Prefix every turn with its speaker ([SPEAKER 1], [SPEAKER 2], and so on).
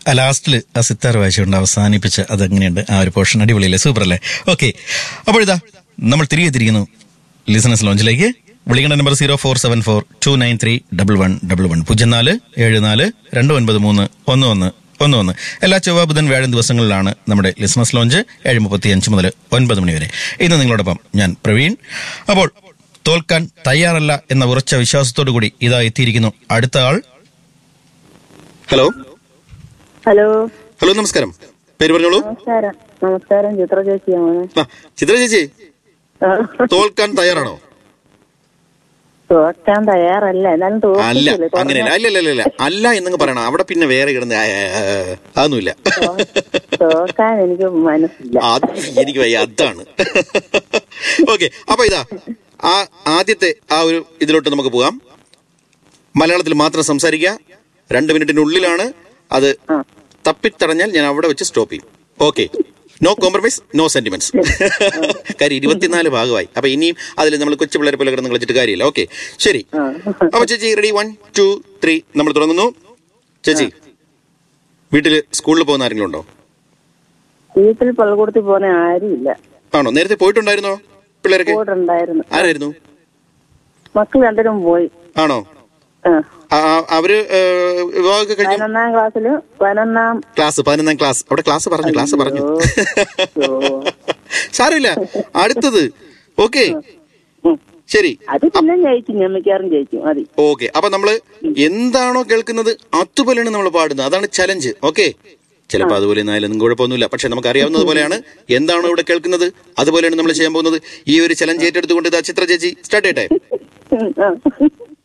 [SPEAKER 1] ആ ലാസ്റ്റില് ആ സിത്താർ വായിച്ചുകൊണ്ട് അവസാനിപ്പിച്ച് അതെങ്ങനെയുണ്ട് ആ ഒരു പോർഷൻ അടിപൊളിയല്ലേ സൂപ്പർ അല്ലേ ഓക്കെ അപ്പോൾ ഇതാ നമ്മൾ തിരികെ തിരിക്കുന്നു ലിസണസ് ലോഞ്ചിലേക്ക് വിളിക്കേണ്ട number zero four seven four two nine three double one double one പൂജ്യം നാല് ഏഴ് നാല് രണ്ട് ഒൻപത് മൂന്ന് ഒന്ന് ഒന്ന് ഒന്ന് ഒന്ന് എല്ലാ ചൊവ്വ ബുധൻ വ്യാഴം ദിവസങ്ങളിലാണ് നമ്മുടെ ലിസണസ് ലോഞ്ച് ഏഴ് മുപ്പത്തി അഞ്ച് മുതൽ ഒൻപത് മണി വരെ ഇന്ന് നിങ്ങളോടൊപ്പം ഞാൻ പ്രവീൺ അപ്പോൾ തോൽക്കാൻ തയ്യാറല്ല എന്ന ഉറച്ച വിശ്വാസത്തോടു കൂടി ഇതാ എത്തിയിരിക്കുന്നു അടുത്ത ആൾ ഹലോ
[SPEAKER 2] ഹലോ
[SPEAKER 1] ഹലോ നമസ്കാരം പേര് പറഞ്ഞോളൂ
[SPEAKER 2] നമസ്കാരം നമസ്കാരം ചിത്ര ചേച്ചിയാണ്
[SPEAKER 1] ആ, ചിത്ര ചേച്ചി തോൽക്കാൻ തയ്യാറാണോ
[SPEAKER 2] തോക്കാൻ തയ്യാറല്ല എന്നാലും
[SPEAKER 1] അല്ല
[SPEAKER 2] തോക്കില്ലേ
[SPEAKER 1] അങ്ങനെയല്ല അല്ല അല്ല അല്ല അല്ല എന്നങ്ങ് പറയണം അവിടെ പിന്നെ വേറെ കിടന്ന് ആ, ആ, ആ, അതൊന്നുമില്ല
[SPEAKER 2] തോക്കാൻ എനിക്ക് മനസ്സില്ല
[SPEAKER 1] അത് എനിക്ക് വയ്യ അതാണ് ഓക്കെ അപ്പൊ ഇതാ ആ ആദ്യത്തെ ആ ഒരു ഇതിലോട്ട് നമുക്ക് പോകാം മലയാളത്തിൽ മാത്രം സംസാരിക്കുക രണ്ട് മിനിറ്റിനുള്ളിലാണ് അത്
[SPEAKER 2] ആ.
[SPEAKER 1] തപ്പിത്തടഞ്ഞാൽ ഞാൻ അവിടെ വെച്ച് സ്റ്റോപ്പ് ചെയ്യും okay no compromise no sentiments കാര്യം ഇരുപത്തിനാല് ഭാഗമായി അപ്പൊ ഇനിയും അതിൽ നമ്മൾ കൊച്ചു പിള്ളേരെ പോലെ കിടന്ന് കളിച്ചിട്ട് കാര്യമില്ല ഓക്കെ ശരി
[SPEAKER 2] ആ.
[SPEAKER 1] അപ്പൊ ചേച്ചി റെഡി വൺ ടു ത്രീ നമ്മൾ തുടങ്ങുന്നു ചേച്ചി വീട്ടില് സ്കൂളിൽ പോകുന്ന ആരെങ്കിലും ഉണ്ടോ
[SPEAKER 2] വീട്ടിൽ പള്ളിക്കൂടത്തിൽ പോണ ആരുമില്ല
[SPEAKER 1] ആണോ നേരത്തെ പോയിട്ടുണ്ടായിരുന്നോ പിള്ളേരൊക്കെ
[SPEAKER 2] കൂടെ
[SPEAKER 1] ആരായിരുന്നു
[SPEAKER 2] മക്കൾ രണ്ടിനും പോയി
[SPEAKER 1] ആണോ
[SPEAKER 2] ആ.
[SPEAKER 1] ആ, ആ, അവര് ഏ, വിവാഹമൊക്കെ കഴിഞ്ഞു
[SPEAKER 2] പതിനൊന്നാം ക്ലാസ്സില് പതിനൊന്നാം
[SPEAKER 1] ക്ലാസ് പതിനൊന്നാം ക്ലാസ് അവിടെ ക്ലാസ് പറഞ്ഞു ക്ലാസ് പറഞ്ഞു
[SPEAKER 2] അയ്യോ.
[SPEAKER 1] സാരമില്ല അടുത്തത് ഓക്കെ
[SPEAKER 2] ഉം.
[SPEAKER 1] ശരി
[SPEAKER 2] അത് പിന്നെ ജയിക്കും ഞാൻ മിക്കവാറും ജയിക്കും മതി
[SPEAKER 1] ഓക്കെ അപ്പൊ നമ്മള് എന്താണോ കേൾക്കുന്നത് അതുപോലെയാണ് നമ്മൾ പാടുന്നത് അതാണ് ചലഞ്ച് ഓക്കെ ചിലപ്പോ അതുപോലെ ഒന്നും കുഴപ്പമൊന്നുമില്ല പക്ഷെ നമുക്ക് അറിയാവുന്നത് പോലെയാണ് എന്താണോ ഇവിടെ കേൾക്കുന്നത് അതുപോലെയാണ് നമ്മൾ ചെയ്യാൻ പോകുന്നത് ഈ ഒരു ചലഞ്ച് ഏറ്റെടുത്തുകൊണ്ട് ഇതാ ചിത്ര ചേച്ചി സ്റ്റാർട്ട് ചെയ്യട്ടെ
[SPEAKER 2] ഉം, ആ.